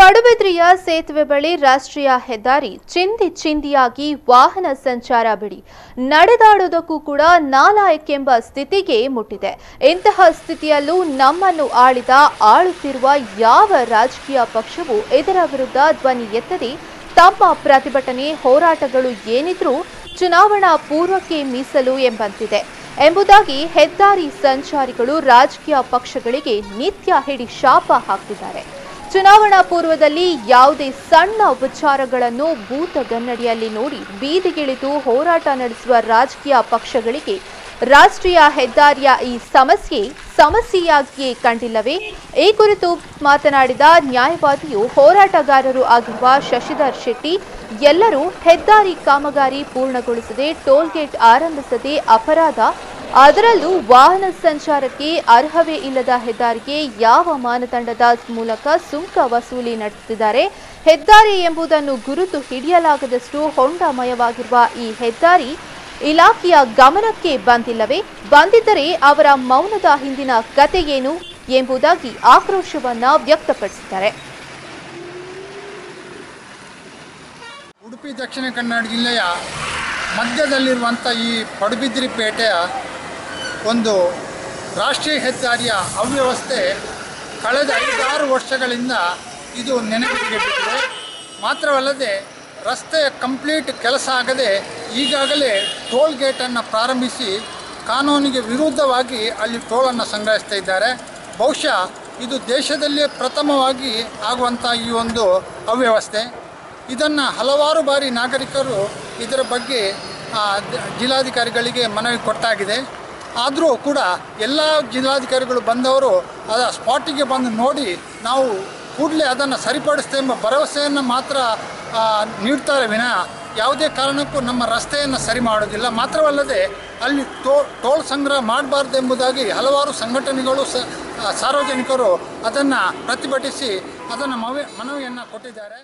ಪಡುಬಿದ್ರಿಯ ಸೇತುವೆ ಬಳಿ ರಾಷ್ಟ್ರೀಯ ಹೆದ್ದಾರಿ ಚಿಂದಿ ಚಿಂದಿಯಾಗಿ ವಾಹನ ಸಂಚಾರ ಬಿಡಿ ನಡೆದಾಡುವುದಕ್ಕೂ ಕೂಡ ನಾಲಾಯಕ್ಕೆಂಬ ಸ್ಥಿತಿಗೆ ಮುಟ್ಟಿದೆ ಇಂತಹ ಸ್ಥಿತಿಯಲ್ಲೂ ನಮ್ಮನ್ನು ಆಳಿದ ಆಳುತ್ತಿರುವ ಯಾವ ರಾಜಕೀಯ ಪಕ್ಷವು ಇದರ ವಿರುದ್ಧ ಧ್ವನಿ ಎತ್ತದೆ ತಮ್ಮ ಪ್ರತಿಭಟನೆ ಹೋರಾಟಗಳು ಏನಿದ್ರೂ ಚುನಾವಣಾ ಪೂರ್ವಕ್ಕೆ ಮೀಸಲು ಎಂಬಂತಿದೆ ಎಂಬುದಾಗಿ ಹೆದ್ದಾರಿ ಸಂಚಾರಿಗಳು ರಾಜಕೀಯ ಪಕ್ಷಗಳಿಗೆ ನಿತ್ಯ ಹಿಡಿ ಶಾಪ ಹಾಕ್ತಿದ್ದಾರೆ ಚುನಾವಣಾ ಪೂರ್ವದಲ್ಲಿ ಯಾವುದೇ ಸಣ್ಣ ವಿಚಾರಗಳನ್ನು ಭೂತಗನ್ನಡಿಯಲ್ಲಿ ನೋಡಿ ಬೀದಿಗಿಳಿದು ಹೋರಾಟ ನಡೆಸುವ ರಾಜಕೀಯ ಪಕ್ಷಗಳಿಗೆ ರಾಷ್ಟ್ರೀಯ ಹೆದ್ದಾರಿಯ ಈ ಸಮಸ್ಯೆ ಸಮಸ್ಯೆಯಾಗಿಯೇ ಕಂಡಿಲ್ಲವೇ ಈ ಕುರಿತು ಮಾತನಾಡಿದ ನ್ಯಾಯವಾದಿಯು ಹೋರಾಟಗಾರರು ಆಗಿರುವ ಶಶಿಧರ್ ಶೆಟ್ಟಿ ಎಲ್ಲರೂ ಹೆದ್ದಾರಿ ಕಾಮಗಾರಿ ಪೂರ್ಣಗೊಳಿಸದೆ ಟೋಲ್ಗೇಟ್ ಆರಂಭಿಸದೆ ಅಪರಾಧ ಅದರಲ್ಲೂ ವಾಹನ ಸಂಚಾರಕ್ಕೆ ಅರ್ಹವೇ ಇಲ್ಲದ ಹೆದ್ದಾರಿಗೆ ಯಾವ ಮಾನದಂಡದ ಮೂಲಕ ಸುಂಕ ವಸೂಲಿ ನಡೆಸುತ್ತಿದ್ದಾರೆ ಹೆದ್ದಾರಿ ಎಂಬುದನ್ನು ಗುರುತು ಹಿಡಿಯಲಾಗದಷ್ಟು ಹೊಂಡಮಯವಾಗಿರುವ ಈ ಹೆದ್ದಾರಿ ಇಲಾಖೆಯ ಗಮನಕ್ಕೆ ಬಂದಿಲ್ಲವೇ ಬಂದಿದ್ದರೆ ಅವರ ಮೌನದ ಹಿಂದಿನ ಕತೆ ಏನು ಎಂಬುದಾಗಿ ಆಕ್ರೋಶವನ್ನ ವ್ಯಕ್ತಪಡಿಸಿದ್ದಾರೆ ಉಡುಪಿ ದಕ್ಷಿಣ ಕನ್ನಡ ಜಿಲ್ಲೆಯ ಮಧ್ಯದಲ್ಲಿರುವಂಥ ಈ ಪಡುಬಿದ್ರಿ ಪೇಟೆಯ ಒಂದು ರಾಷ್ಟ್ರೀಯ ಹೆದ್ದಾರಿಯ ಅವ್ಯವಸ್ಥೆ ಕಳೆದ ಐದಾರು ವರ್ಷಗಳಿಂದ ಇದು ನೆನಪಿಗೆ ಬಿಟ್ಟಿದೆ ಮಾತ್ರವಲ್ಲದೆ ರಸ್ತೆಯ ಕಂಪ್ಲೀಟ್ ಕೆಲಸ ಆಗದೆ ಈಗಾಗಲೇ ಟೋಲ್ ಗೇಟನ್ನು ಪ್ರಾರಂಭಿಸಿ ಕಾನೂನಿಗೆ ವಿರುದ್ಧವಾಗಿ ಅಲ್ಲಿ ಟೋಲನ್ನು ಸಂಗ್ರಹಿಸ್ತಾ ಇದ್ದಾರೆ ಬಹುಶಃ ಇದು ದೇಶದಲ್ಲೇ ಪ್ರಥಮವಾಗಿ ಆಗುವಂಥ ಈ ಒಂದು ಅವ್ಯವಸ್ಥೆ ಇದನ್ನು ಹಲವಾರು ಬಾರಿ ನಾಗರಿಕರು ಇದರ ಬಗ್ಗೆ ಆ, ದ- ಜಿಲ್ಲಾಧಿಕಾರಿಗಳಿಗೆ ಮನವಿ ಕೊಟ್ಟಾಗಿದೆ ಆದರೂ ಕೂಡ ಎಲ್ಲ ಜಿಲ್ಲಾಧಿಕಾರಿಗಳು ಬಂದವರು ಅದ ಸ್ಪಾಟಿಗೆ ಬಂದು ನೋಡಿ ನಾವು ಕೂಡಲೇ ಅದನ್ನು ಸರಿಪಡಿಸ್ತೇವೆ ಎಂಬ ಭರವಸೆಯನ್ನು ಮಾತ್ರ ಆ, ನೀಡ್ತಾರೆ ವಿನಃ ಯಾವುದೇ ಕಾರಣಕ್ಕೂ ನಮ್ಮ ರಸ್ತೆಯನ್ನು ಸರಿ ಮಾಡೋದಿಲ್ಲ ಮಾತ್ರವಲ್ಲದೆ ಅಲ್ಲಿ ಟೋ ಟೋಲ್ ಸಂಗ್ರಹ ಮಾಡಬಾರ್ದು ಎಂಬುದಾಗಿ ಹಲವಾರು ಸಂಘಟನೆಗಳು ಸ ಆ, ಸಾರ್ವಜನಿಕರು ಅದನ್ನು ಪ್ರತಿಭಟಿಸಿ ಅದನ್ನು ಮವಿ ಮನವಿಯನ್ನು ಕೊಟ್ಟಿದ್ದಾರೆ